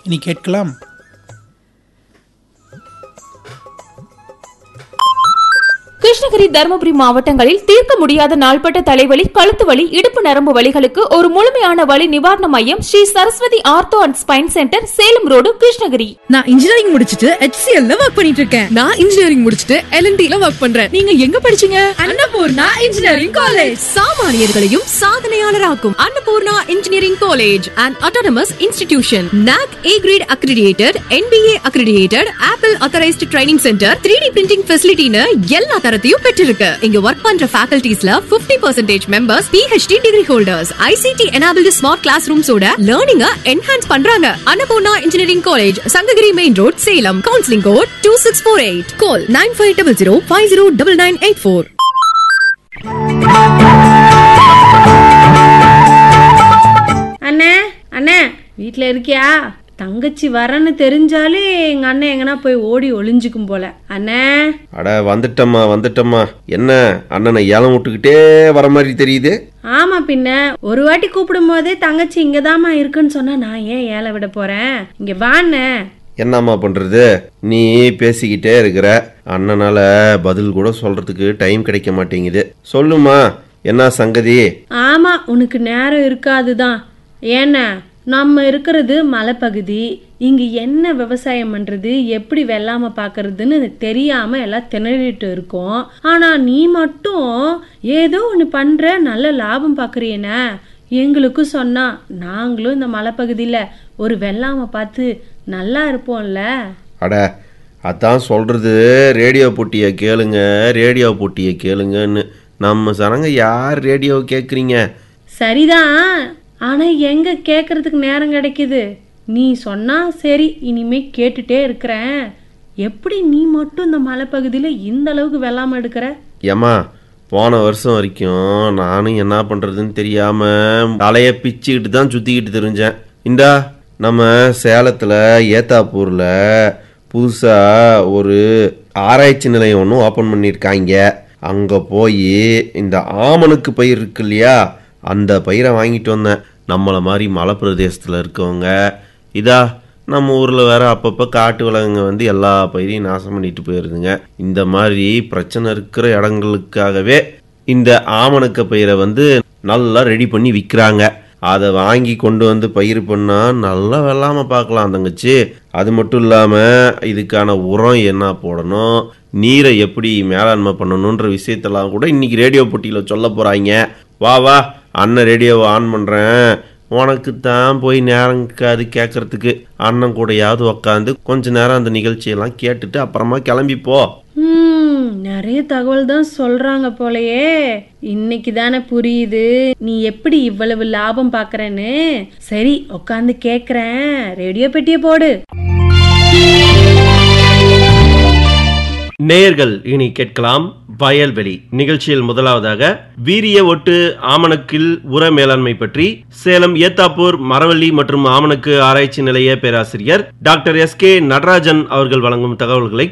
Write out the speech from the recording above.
இனி கேட்கலாம் கிருஷ்ணகிரி தருமபுரி மாவட்டங்களில் தீர்க்க முடியாத நாள்பட்ட தலைவலி கழுத்து வலி இடுப்பு நரம்பு வலிகளுக்கு ஒரு முழுமையான வலி நிவாரண மையம் Sri Saraswathi ortho and spine centre Salem road Krishnagiri நான் இன்ஜினியரிங் முடிச்சிட்டு HCL ல ஒர்க் பண்ணிட்டு இருக்கேன் நான் இன்ஜினியரிங் முடிச்சிட்டு LNT ல ஒர்க் பண்றேன் நீங்க எங்க படிச்சீங்க அன்னபூர்ணா இன்ஜினியரிங் காலேஜ் சாமானியர்களையும் சாதனையாளராக்கும் Annapoorna engineering college and autonomous institution NAC A grade accredited NBA accredited Apple authorized training centre 3D printing ஃபெசிலிட்டின்னு எல்லா தரத்தையும் பெற்றிருக்கு இங்க ஒர்க் பண்ற ஃபேக்கல்டிஸ்ல 50% percentage members PhD degree holders ICT enabled smart class ரூம்ஸோட லேர்னிங்க என்ஹான்ஸ் பண்றாங்க Annapoorna engineering college Sankagiri main road Salem counselling code two six four eight call nine five double zero five zero double nine eight four அண்ணே அண்ணே வீட்ல இருக்கியா தங்கச்சி வரேன்னு தெரிஞ்சாலே எங்க அண்ணன் எங்கனா போய் ஓடி ஒளிஞ்சுக்கும் போல அண்ணே அட வந்துட்டம்மா வந்துட்டம்மா என்ன அண்ணனை ஏலம் விட்டுக்கிட்டே வர மாதிரி தெரியுது ஆமா பின்ன ஒரு வாட்டி கூப்பிடும் போதே தங்கச்சி இங்கதாம்மா இருக்குன்னு சொன்னா நான் ஏன் ஏழை விட போறேன் இங்க வாண்ணே என்னம்மா பண்றது நீ பேசிக்கிட்டே இருக்கிற அண்ணனால பதில் கூட சொல்றதுக்கு டைம் கிடைக்க மாட்டேங்குது சொல்லுமா என்ன சங்கதி ஆமா உனக்கு நேரம் இருக்காதுதான் ஏன்னா நம்ம இருக்கிறது மலைப்பகுதி இங்க என்ன விவசாயம் பண்றது எப்படி வெள்ளாம பாக்குறதுன்னு தெரியாம எல்லாம் திணறிட்டு இருக்கோம் ஆனா நீ மட்டும் ஏதோ ஒன்று பண்ற நல்ல லாபம் பாக்குறியனா எங்களுக்கும் சொன்னா நாங்களும் இந்த மலைப்பகுதியில ஒரு வெள்ளாம பார்த்து நல்லா இருப்போம்ல அட அதான் சொல்றது ரேடியோ போட்டியை கேளுங்க ரேடியோ போட்டியை கேளுங்கன்னு நம்ம சனங்க யார் ரேடியோ கேட்குறீங்க சரிதான் ஆனா எங்க கேட்கறதுக்கு நேரம் கிடைக்குது நீ சொன்னா சரி இனிமே கேட்டுட்டே இருக்கிறேன் எப்படி நீ மட்டும் இந்த மலைப்பகுதியில இந்த அளவுக்கு வெள்ளாம எடுக்கிற ஏம்மா போன வருஷம் வரைக்கும் நானும் என்ன பண்ணுறதுன்னு தெரியாமல் தலையை பிச்சுக்கிட்டு தான் சுற்றிக்கிட்டு தெரிஞ்சேன் இந்தா நம்ம சேலத்தில் ஏத்தாப்பூரில் புதுசாக ஒரு ஆராய்ச்சி நிலையம் ஒன்று ஓப்பன் பண்ணியிருக்காங்க அங்கே போய் இந்த ஆமணுக்கு பயிர் இருக்கு இல்லையா அந்த பயிரை வாங்கிட்டு வந்தேன் நம்மளை மாதிரி மலை பிரதேசத்தில் இருக்கவங்க இதா நம்ம ஊரில் வேற அப்பப்போ காட்டு விலங்குங்க வந்து எல்லா பயிரையும் நாசம் பண்ணிட்டு போயிருதுங்க இந்த மாதிரி பிரச்சனை இருக்கிற இடங்களுக்காகவே இந்த ஆமணக்க பயிரை வந்து நல்லா ரெடி பண்ணி விற்கிறாங்க அதை வாங்கி கொண்டு வந்து பயிர் பண்ணால் நல்லா வெள்ளாம பார்க்கலாம் தங்கச்சி அது மட்டும் இல்லாமல் இதுக்கான உரம் என்ன போடணும் நீரை எப்படி மேலாண்மை பண்ணணுன்ற விஷயத்தெல்லாம் கூட இன்னைக்கு ரேடியோ போட்டியில் சொல்ல போகிறாங்க வா வா அண்ணன் ரேடியோவை ஆன் பண்ணுறேன் உனக்கு தான் போய் நேரம் அது கேட்கறதுக்கு அண்ணன் கூடயாவது உக்காந்து கொஞ்ச நேரம் அந்த நிகழ்ச்சியெல்லாம் கேட்டுட்டு அப்புறமா கிளம்பி போ ம் நிறைய தகவல் தான் சொல்றாங்க போலயே இன்னைக்கு தானே புரியுது நீ எப்படி இவ்வளவு லாபம் பாக்குறேன்னு சரி உட்காந்து கேக்குறேன் ரேடியோ பெட்டியை போடு நேயர்கள் இனி கேட்கலாம் வயல்வெளி நிகழ்ச்சியில் முதலாவதாக வீரிய ஒட்டு ஆமணக்கில் உர மேலாண்மை பற்றி சேலம் ஏத்தாப்பூர் மரவள்ளி மற்றும் ஆமணக்கு ஆராய்ச்சி நிலைய பேராசிரியர் டாக்டர் எஸ் கே நடராஜன் அவர்கள் வழங்கும் தகவல்களை